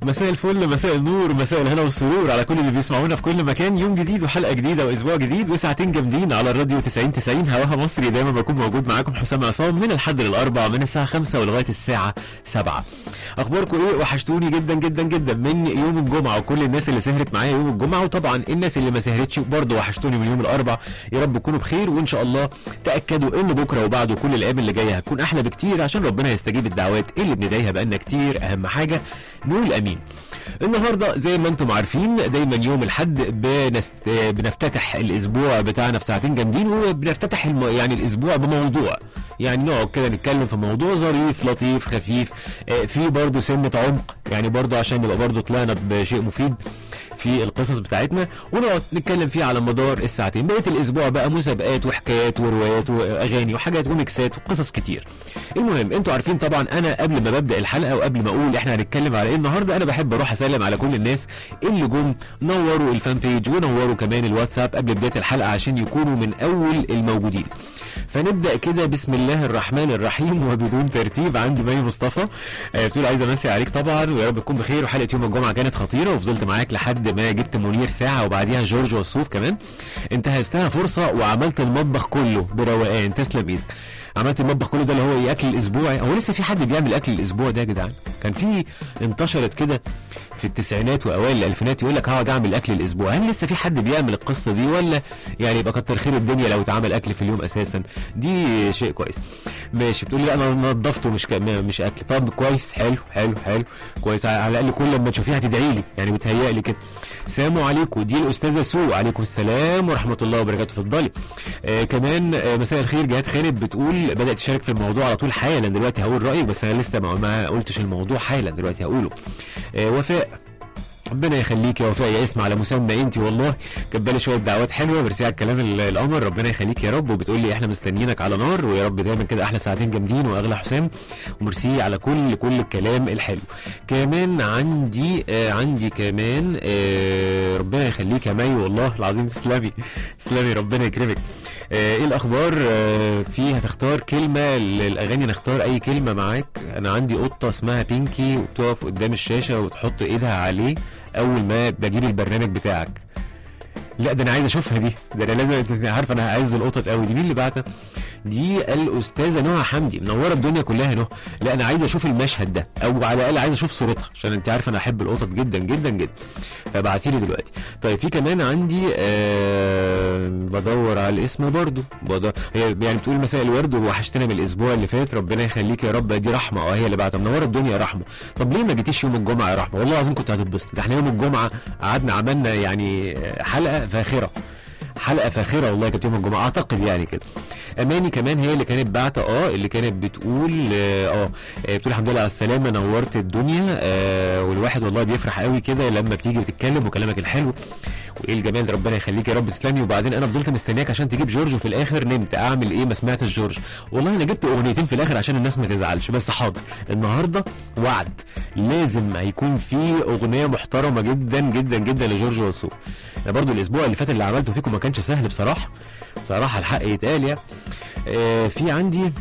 مساء الفل مساء النور مساء الهنا والسرور على كل اللي بيسمعونا في كل مكان يوم جديد وحلقه جديده واسبوع جديد وساعتين جامدين على الراديو 90 90 هواها مصري دايما بكون موجود معاكم حسام عصام من الحد للاربع من الساعه 5 ولغايه الساعه 7 اخباركم ايه وحشتوني جدا جدا جدا من يوم الجمعه وكل الناس اللي سهرت معايا يوم الجمعه وطبعا الناس اللي ما سهرتش برضه وحشتوني من يوم الاربع يا رب تكونوا بخير وان شاء الله تاكدوا ان بكره وبعده كل الايام اللي جايه هتكون احلى بكتير عشان ربنا يستجيب الدعوات اللي بندعيها بقالنا كتير اهم حاجه نقول امين النهارده زي ما انتم عارفين دايما يوم الحد بنست... بنفتتح الاسبوع بتاعنا في ساعتين جامدين وبنفتتح الم... يعني الاسبوع بموضوع يعني نقعد كده نتكلم في موضوع ظريف لطيف خفيف آه، في برضه سنه عمق يعني برضه عشان نبقى برضه طلعنا بشيء مفيد في القصص بتاعتنا ونقعد نتكلم فيه على مدار الساعتين بقيه الاسبوع بقى مسابقات وحكايات وروايات واغاني وحاجات وميكسات وقصص كتير المهم انتوا عارفين طبعا انا قبل ما ببدا الحلقه وقبل ما اقول احنا هنتكلم على ايه النهارده انا بحب اروح اسلم على كل الناس اللي جم نوروا الفان بيج ونوروا كمان الواتساب قبل بدايه الحلقه عشان يكونوا من اول الموجودين فنبدا كده بسم الله الرحمن الرحيم وبدون ترتيب عندي مي مصطفى آه، بتقول عايزه امسي عليك طبعا ويا رب تكون بخير وحلقه يوم الجمعه كانت خطيره وفضلت معاك لحد ما جبت منير ساعه وبعديها جورج وصوف كمان انتهزتها فرصه وعملت المطبخ كله بروقان تسلم ايدك عملت المطبخ كله ده اللي هو ايه اكل الاسبوع هو لسه في حد بيعمل اكل الاسبوع ده يا جدعان كان في انتشرت كده في التسعينات واوائل الالفينات يقول لك هقعد اعمل اكل الاسبوع هل لسه في حد بيعمل القصه دي ولا يعني يبقى كتر خير الدنيا لو اتعمل اكل في اليوم اساسا دي شيء كويس ماشي بتقول لي انا نظفته مش ك... مش اكل طب كويس حلو حلو حلو كويس على الاقل كل لما تشوفيها هتدعي لي يعني بتهيألي كده سلام عليكم دي الاستاذه سو عليكم السلام ورحمه الله وبركاته اتفضلي آه كمان آه مساء الخير جهاد خالد بتقول بدات تشارك في الموضوع على طول حالا دلوقتي هقول رايك بس انا لسه ما, ما قلتش الموضوع حالا دلوقتي هقوله آه وفاء ربنا يخليك يا وفاء يا اسم على مسمى انت والله كانت بالي شويه دعوات حلوه ميرسي على الكلام ال- القمر ربنا يخليك يا رب وبتقول لي احنا مستنيينك على نار ويا رب دايما كده احلى ساعتين جامدين واغلى حسام وميرسي على كل كل الكلام الحلو كمان عندي آه عندي كمان آه ربنا يخليك يا مي والله العظيم تسلمي تسلمي ربنا يكرمك آه ايه الاخبار آه في هتختار كلمه للاغاني نختار اي كلمه معاك انا عندي قطه اسمها بينكي وبتقف قدام الشاشه وتحط ايدها عليه اول ما بجيب البرنامج بتاعك لا ده انا عايز اشوفها دي ده انا لازم انت عارف انا عايز القطط قوي دي مين اللي بعتها دي الاستاذه نهى حمدي منوره الدنيا كلها نهى لا انا عايز اشوف المشهد ده او على الاقل عايز اشوف صورتها عشان انت عارف انا احب القطط جدا جدا جدا فابعتي لي دلوقتي طيب في كمان عندي آه بدور على الاسم برضو بدور هي يعني بتقول مساء الورد ووحشتنا من الاسبوع اللي فات ربنا يخليك يا رب دي رحمه اه هي اللي بعتها منوره الدنيا يا رحمه طب ليه ما جيتيش يوم الجمعه يا رحمه والله العظيم كنت هتتبسط ده احنا يوم الجمعه قعدنا عملنا يعني حلقه فاخره حلقه فاخره والله كانت يوم الجمعه اعتقد يعني كده اماني كمان هي اللي كانت باعته اه اللي كانت بتقول اه آه، بتقول الحمد لله على السلامه نورت الدنيا آه والواحد والله بيفرح قوي كده لما بتيجي وتتكلم وكلامك الحلو وايه الجمال ده ربنا يخليك يا رب تسلمي وبعدين انا فضلت مستنياك عشان تجيب جورج وفي الاخر نمت اعمل ايه ما سمعتش جورج والله انا جبت اغنيتين في الاخر عشان الناس ما تزعلش بس حاضر النهارده وعد لازم هيكون في اغنيه محترمه جدا جدا جدا لجورج وسوف انا برضو الاسبوع اللي فات اللي عملته فيكم ما كانش سهل بصراحه بصراحه الحق يتقال يعني آه في عندي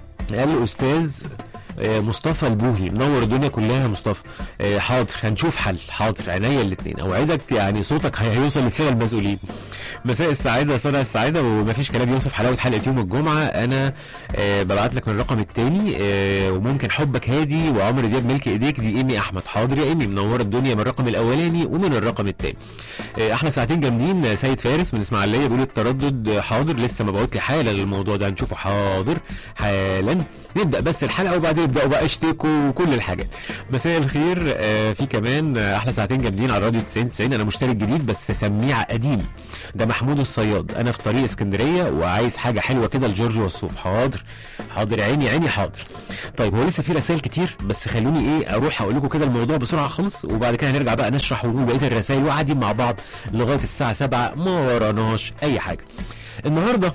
الاستاذ آه، مصطفى البوهي منور الدنيا كلها يا مصطفى آه، حاضر هنشوف حل حاضر عينيا الاثنين اوعدك يعني صوتك هي- هيوصل لسنة المسؤولين مساء السعاده صنع السعاده ومفيش كلام يوصف حلاوه حلقه يوم الجمعه انا آه ببعت لك من الرقم الثاني آه وممكن حبك هادي وعمرو دياب ملك ايديك دي ايمي احمد حاضر يا ايمي منوره الدنيا من الرقم الاولاني ومن الرقم الثاني آه احلى ساعتين جامدين آه، سيد فارس من اسماعيليه بيقول التردد آه، حاضر لسه ما بعت لي حالا للموضوع ده هنشوفه حاضر حالا نبدا بس الحلقه وبعدين يبداوا بقى اشتكوا وكل الحاجات مساء الخير آه في كمان آه، احلى ساعتين جامدين على الراديو 90 90 انا مشترك جديد بس سميع قديم ده محمود الصياد انا في طريق اسكندريه وعايز حاجه حلوه كده لجورج والصوف حاضر حاضر عيني عيني حاضر طيب هو لسه في رسائل كتير بس خلوني ايه اروح اقول لكم كده الموضوع بسرعه خالص وبعد كده هنرجع بقى نشرح ونقول بقيه الرسائل وقاعدين مع بعض لغايه الساعه 7 ما وراناش اي حاجه النهارده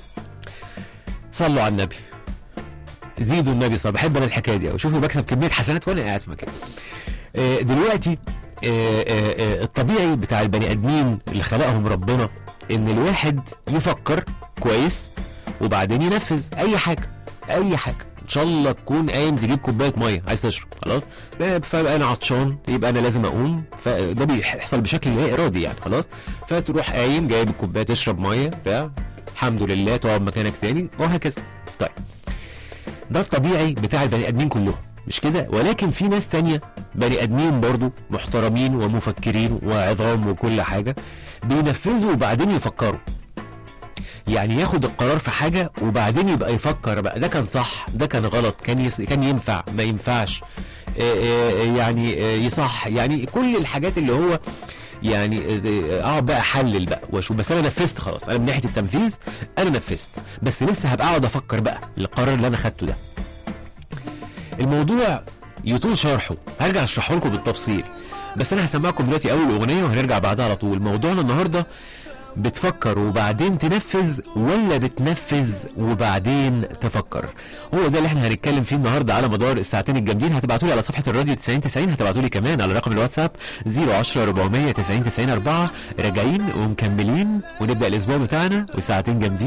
صلوا على النبي زيدوا النبي صلى بحب انا الحكايه دي أوي. شوفوا بكسب كميه حسنات وانا قاعد في مكاني آه، دلوقتي آه، آه، آه، الطبيعي بتاع البني ادمين اللي خلقهم ربنا ان الواحد يفكر كويس وبعدين ينفذ اي حاجه اي حاجه ان شاء الله تكون قايم تجيب كوبايه ميه عايز تشرب خلاص فبقى انا عطشان يبقى انا لازم اقوم فده بيحصل بشكل لا ارادي يعني خلاص فتروح قايم جايب الكوبايه تشرب ميه بتاع الحمد لله تقعد مكانك تاني وهكذا طيب ده الطبيعي بتاع البني ادمين كلهم مش كده ولكن في ناس تانية بني ادمين برضو محترمين ومفكرين وعظام وكل حاجه بينفذوا وبعدين يفكروا يعني ياخد القرار في حاجه وبعدين يبقى يفكر بقى ده كان صح ده كان غلط كان يس... كان ينفع ما ينفعش آه، آه، يعني آه، يصح يعني كل الحاجات اللي هو يعني آه، اقعد بقى احلل بقى واشوف بس انا نفذت خلاص انا من ناحيه التنفيذ انا نفذت بس لسه هبقى اقعد افكر بقى القرار اللي انا خدته ده الموضوع يطول شرحه هرجع اشرحه لكم بالتفصيل بس انا هسمعكم دلوقتي اول اغنيه وهنرجع بعدها على طول موضوعنا النهارده بتفكر وبعدين تنفذ ولا بتنفذ وبعدين تفكر هو ده اللي احنا هنتكلم فيه النهارده على مدار الساعتين الجامدين هتبعتوا لي على صفحه الراديو 90 90 هتبعتوا لي كمان على رقم الواتساب 010 400 90 90 4 راجعين ومكملين ونبدا الاسبوع بتاعنا وساعتين جامدين